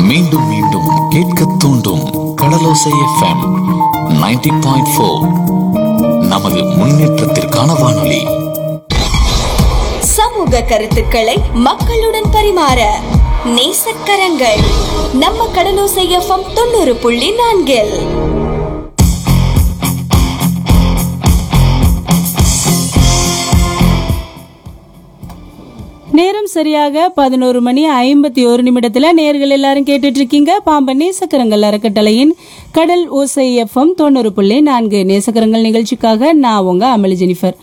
மீண்டும் மீண்டும் கேட்க தூண்டும் கடலோசை எஃப்எம் 90.4 பாயிண்ட் ஃபோர் நமது முன்னேற்றத்திற்கான வானொலி சமூக கருத்துக்களை மக்களுடன் பரிமாற நேசக்கரங்கள் நம்ம கடலோசை எஃப்எம் தொண்ணூறு புள்ளி நான்கில் நேரம் சரியாக பதினோரு மணி ஐம்பத்தி ஒரு நிமிடத்துல நேர்கள் எல்லாரும் கேட்டுட்டு இருக்கீங்க பாம்பன் நேசக்கரங்கள் அறக்கட்டளையின் கடல் ஓசை எஃப்எம் தொண்ணூறு புள்ளி நான்கு நேசக்கரங்கள் நிகழ்ச்சிக்காக நான் உங்க அமளி ஜெனிஃபர்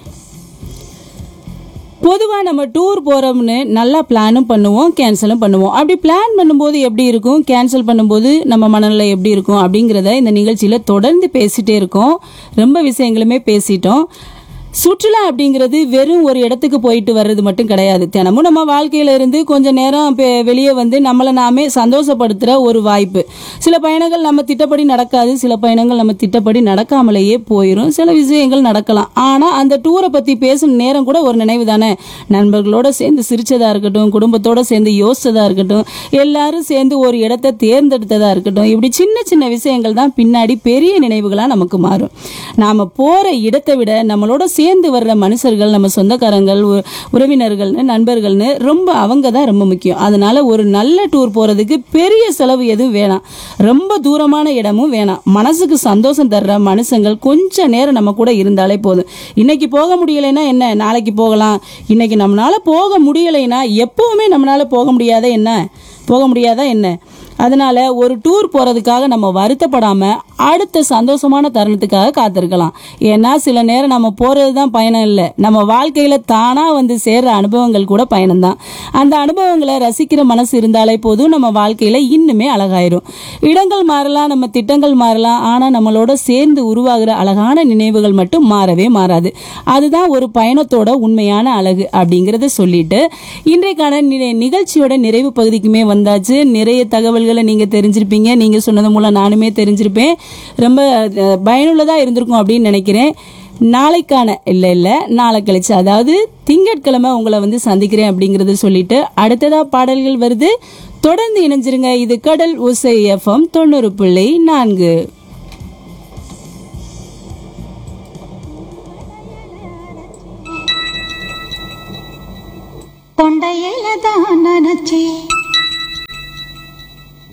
பொதுவா நம்ம டூர் போறோம்னு நல்லா பிளானும் பண்ணுவோம் கேன்சலும் பண்ணுவோம் அப்படி பிளான் பண்ணும்போது எப்படி இருக்கும் கேன்சல் பண்ணும்போது நம்ம மனநிலை எப்படி இருக்கும் அப்படிங்கிறத இந்த நிகழ்ச்சியில தொடர்ந்து பேசிட்டே இருக்கோம் ரொம்ப விஷயங்களுமே பேசிட்டோம் சுற்றுலா அப்படிங்கிறது வெறும் ஒரு இடத்துக்கு போயிட்டு வர்றது மட்டும் கிடையாது தினமும் நம்ம வாழ்க்கையில இருந்து கொஞ்ச நேரம் பெ- வெளியே வந்து நம்மளை நாமே சந்தோஷப்படுத்துற ஒரு வாய்ப்பு சில பயணங்கள் நம்ம திட்டப்படி நடக்காது சில பயணங்கள் நம்ம திட்டப்படி நடக்காமலேயே போயிடும் சில விஷயங்கள் நடக்கலாம் ஆனா அந்த டூரை பத்தி பேசும் நேரம் கூட ஒரு நினைவு தானே நண்பர்களோட சேர்ந்து சிரிச்சதா இருக்கட்டும் குடும்பத்தோட சேர்ந்து யோசிச்சதா இருக்கட்டும் எல்லாரும் சேர்ந்து ஒரு இடத்தை தேர்ந்தெடுத்ததா இருக்கட்டும் இப்படி சின்ன சின்ன விஷயங்கள் தான் பின்னாடி பெரிய நினைவுகளா நமக்கு மாறும் நாம போற இடத்தை விட நம்மளோட சேர்ந்து வர்ற மனுஷர்கள் நம்ம சொந்தக்காரங்கள் உ- உறவினர்கள்னு நண்பர்கள்னு ரொம்ப அவங்க தான் ரொம்ப முக்கியம் அதனால ஒரு நல்ல டூர் போறதுக்கு பெரிய செலவு எதுவும் வேணாம் ரொம்ப தூரமான இடமும் வேணாம் மனசுக்கு சந்தோஷம் தர்ற மனுஷங்கள் கொஞ்ச நேரம் நம்ம கூட இருந்தாலே போதும் இன்னைக்கு போக முடியலைன்னா என்ன நாளைக்கு போகலாம் இன்னைக்கு நம்மளால போக முடியலைன்னா எப்பவுமே நம்மளால போக முடியாத என்ன போக முடியாதா என்ன அதனால ஒரு டூர் போறதுக்காக நம்ம வருத்தப்படாம அடுத்த சந்தோஷமான தருணத்துக்காக காத்திருக்கலாம் ஏன்னா சில நேரம் நம்ம போறது தான் பயணம் இல்லை நம்ம வாழ்க்கையில தானா வந்து சேர்ற அனுபவங்கள் கூட பயணம் தான் அந்த அனுபவங்களை ரசிக்கிற மனசு இருந்தாலே போதும் நம்ம வாழ்க்கையில இன்னுமே அழகாயிரும் இடங்கள் மாறலாம் நம்ம திட்டங்கள் மாறலாம் ஆனா நம்மளோட சேர்ந்து உருவாகிற அழகான நினைவுகள் மட்டும் மாறவே மாறாது அதுதான் ஒரு பயணத்தோட உண்மையான அழகு அப்படிங்கறத சொல்லிட்டு இன்றைக்கான நி- நிகழ்ச்சியோட நிறைவு பகுதிக்குமே வந்தாச்சு நிறைய தகவல்களை நீங்க தெரிஞ்சிருப்பீங்க நீங்க சொன்னது மூலம் நானுமே தெரிஞ்சிருப்பேன் ரொம்ப அஹ், பயனுள்ளதா இருந்திருக்கும் அப்படின்னு நினைக்கிறேன் நாளைக்கான இல்லை இல்லை நாளை கழிச்சு அதாவது திங்கட்கிழமை உங்களை வந்து சந்திக்கிறேன் அப்படிங்கறத சொல்லிட்டு அடுத்ததா பாடல்கள் வருது தொடர்ந்து இணைஞ்சிருங்க இது கடல் ஓசை எஃப்எம் தொண்ணூறு புள்ளி நான்கு தொண்டையில தான் நினைச்சேன்